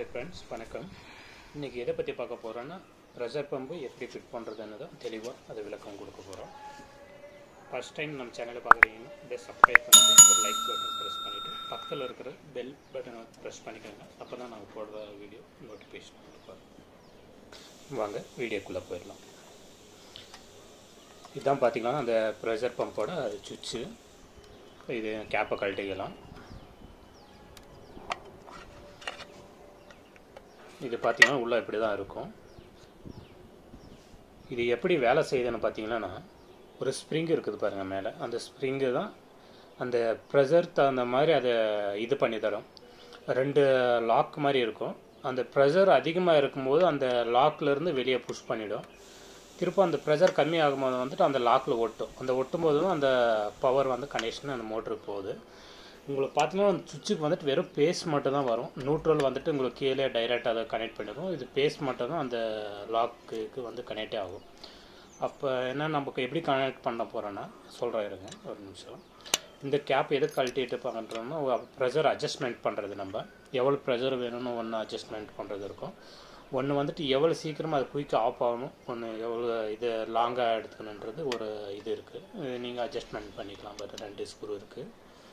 hi friends வணக்கம் இன்றைக்கி எதை பற்றி பார்க்க போகிறோன்னா ப்ரெஷர் பம்பு எப்படி ஃபிட் பண்ணுறதுன்னு தான் தெளிவாக அதை விளக்கம் கொடுக்க போகிறோம் ஃபஸ்ட் டைம் நம்ம சேனலை பார்க்குறீங்கன்னா இதை சப்ஸ்கிரைப் பண்ணிட்டு ஒரு லைக் பட்டன் ப்ரெஸ் பண்ணிவிட்டு பக்கத்தில் இருக்கிற பெல் பட்டனை ப்ரெஸ் பண்ணிக்கோங்க அப்போ தான் நாங்கள் போடுற வீடியோ நோட்டிஃபிகேஷன் கொடுப்போம் வாங்க வீடியோக்குள்ளே போயிடலாம் இதுதான் பார்த்தீங்கன்னா அந்த ப்ரெஷர் பம்போட சுவிட்சு இது கேப்பை கழட்டிக்கலாம் இது பார்த்தீங்கன்னா உள்ளே இப்படி தான் இருக்கும் இது எப்படி வேலை செய்யுதுன்னு பார்த்தீங்கன்னா ஒரு ஸ்ப்ரிங் இருக்குது பாருங்கள் மேலே அந்த ஸ்ப்ரிங்கு தான் அந்த ப்ரெஷர் தகுந்த மாதிரி அதை இது பண்ணி தரும் ரெண்டு லாக் மாதிரி இருக்கும் அந்த ப்ரெஷர் அதிகமாக இருக்கும்போது அந்த லாக்லேருந்து வெளியே புஷ் பண்ணிடும் திரும்ப அந்த ப்ரெஷர் கம்மி ஆகும்போது வந்துட்டு அந்த லாக்கில் ஒட்டும் அந்த ஒட்டும் போது தான் அந்த பவர் வந்து கனெக்ஷன் அந்த மோட்டருக்கு போகுது உங்களுக்கு பார்த்தீங்கன்னா அந்த சுவிட்சுக்கு வந்துட்டு வெறும் பேஸ் மட்டும் தான் வரும் நியூட்ரல் வந்துட்டு உங்களுக்கு கீழே டைரெக்டாக அதை கனெக்ட் பண்ணிடும் இது பேஸ் மட்டும் தான் அந்த லாக்குக்கு வந்து கனெக்டே ஆகும் அப்போ என்ன நமக்கு எப்படி கனெக்ட் பண்ண போகிறோன்னா சொல்கிறேன் இருங்க ஒரு நிமிஷம் இந்த கேப் எது கழட்டிட்டு பண்ணுறோம்னா ப்ரெஷர் அட்ஜஸ்ட்மெண்ட் பண்ணுறது நம்ம எவ்வளோ ப்ரெஷர் வேணும்னு ஒன்று அட்ஜஸ்ட்மெண்ட் பண்ணுறது இருக்கும் ஒன்று வந்துட்டு எவ்வளோ சீக்கிரமாக அது குயிக்காக ஆஃப் ஆகணும் ஒன்று எவ்வளோ இது லாங்காக எடுத்துக்கணுன்றது ஒரு இது இருக்குது நீங்கள் அட்ஜஸ்ட்மெண்ட் பண்ணிக்கலாம் பட் ரெண்டு ஸ்க்ரூ இருக்குது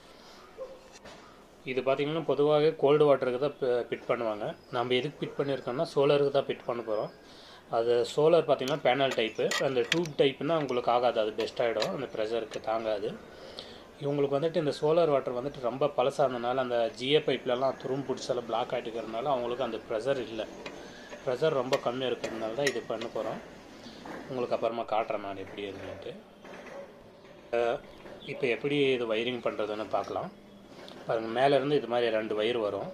இது பார்த்திங்கன்னா பொதுவாகவே கோல்டு வாட்டருக்கு தான் ஃபிட் பண்ணுவாங்க நம்ம எதுக்கு ஃபிட் பண்ணியிருக்கோம்னா சோலருக்கு தான் ஃபிட் பண்ண போகிறோம் அது சோலார் பார்த்திங்கன்னா பேனல் டைப்பு அந்த டியூப் டைப்புனா உங்களுக்கு ஆகாது அது பெஸ்ட் ஆகிடும் அந்த ப்ரெஷருக்கு தாங்காது இவங்களுக்கு வந்துட்டு இந்த சோலார் வாட்டர் வந்துட்டு ரொம்ப பழசானதுனால அந்த ஜிஏ பைப்லலாம் துரும் பிடிச்சாலும் பிளாக் ஆகிட்டுக்கிறதுனால அவங்களுக்கு அந்த ப்ரெஷர் இல்லை ப்ரெஷர் ரொம்ப கம்மியாக இருக்கிறதுனால தான் இது பண்ண போகிறோம் உங்களுக்கு அப்புறமா காட்டுறேன் நான் எப்படி இருக்குன்ட்டு இப்போ எப்படி இது வயரிங் பண்ணுறதுன்னு பார்க்கலாம் பாருங்கள் மேலேருந்து இது மாதிரி ரெண்டு வயிறு வரும்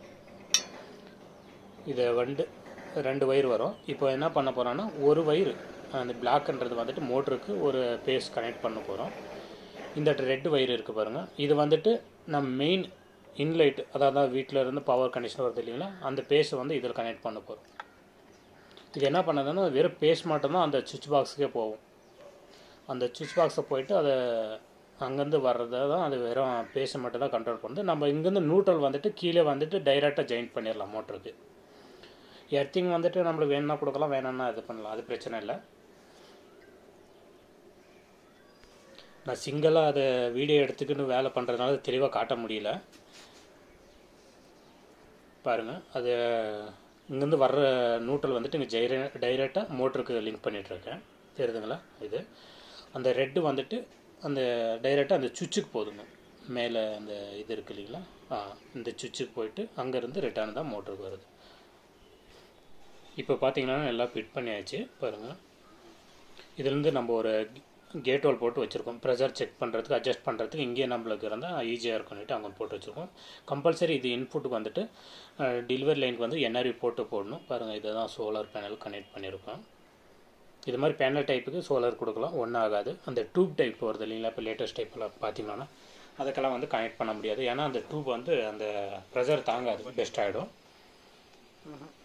இதை வந்து ரெண்டு வயிறு வரும் இப்போ என்ன பண்ண போகிறோன்னா ஒரு வயிறு அந்த பிளாக்ன்றது வந்துட்டு மோட்டருக்கு ஒரு பேஸ் கனெக்ட் பண்ண போகிறோம் இந்த ரெட்டு வயிறு இருக்குது பாருங்கள் இது வந்துட்டு நம்ம மெயின் இன்லைட் அதாவது வீட்டில் இருந்து பவர் கனெக்ஷன் வருது இல்லைங்களா அந்த பேஸை வந்து இதில் கனெக்ட் பண்ண போகிறோம் இது என்ன பண்ணதுன்னா வெறும் பேஸ் மட்டும்தான் அந்த சுவிட்ச் பாக்ஸுக்கே போகும் அந்த சுவிட்ச் பாக்ஸை போயிட்டு அதை அங்கேருந்து வர்றதை தான் அது வெறும் பேஸை மட்டும் தான் கண்ட்ரோல் பண்ணுது நம்ம இங்கேருந்து நியூட்ரல் வந்துட்டு கீழே வந்துட்டு டைரெக்டாக ஜாயின் பண்ணிடலாம் மோட்டருக்கு எர்த்திங் வந்துட்டு நம்மளுக்கு வேணும்னா கொடுக்கலாம் வேணும்னா இது பண்ணலாம் அது பிரச்சனை இல்லை நான் சிங்கிளாக அதை வீடியோ எடுத்துக்கின்னு வேலை பண்ணுறதுனால தெளிவாக காட்ட முடியல பாருங்கள் அது இங்கேருந்து வர்ற நியூட்ரல் வந்துட்டு இங்கே ஜெய்ர டைரெக்டாக மோட்டருக்கு லிங்க் பண்ணிகிட்ருக்கேன் தெரியுதுங்களா இது அந்த ரெட்டு வந்துட்டு அந்த டைரெக்டாக அந்த சுவிட்சுக்கு போதுங்க மேலே அந்த இது இருக்கு இல்லைங்களா ஆ இந்த சுவிட்சுக்கு போயிட்டு அங்கேருந்து ரிட்டர்ன் தான் மோட்டருக்கு வருது இப்போ பார்த்தீங்கன்னா எல்லாம் ஃபிட் பண்ணியாச்சு பாருங்கள் இதுலேருந்து நம்ம ஒரு கேட் வால் போட்டு வச்சுருக்கோம் ப்ரெஷர் செக் பண்ணுறதுக்கு அட்ஜஸ்ட் பண்ணுறதுக்கு இங்கேயே நம்மளுக்கு இருந்தால் ஈஸியாக இருக்கும்னுட்டு அங்கே போட்டு வச்சுருக்கோம் கம்பல்சரி இது இன்புட்டுக்கு வந்துட்டு டெலிவரி லைனுக்கு வந்து என்ஆர்வி போட்டு போடணும் பாருங்கள் இதை தான் சோலார் பேனல் கனெக்ட் பண்ணியிருக்கோம் இது மாதிரி பேனல் டைப்புக்கு சோலார் கொடுக்கலாம் ஒன்றும் ஆகாது அந்த டியூப் டைப் வருது இல்லைங்களா இப்போ லேட்டஸ்ட் டைப்பெல்லாம் பார்த்தீங்கன்னா அதுக்கெல்லாம் வந்து கனெக்ட் பண்ண முடியாது ஏன்னா அந்த டியூப் வந்து அந்த ப்ரெஷர் தாங்காது பெஸ்ட் ஆகிடும்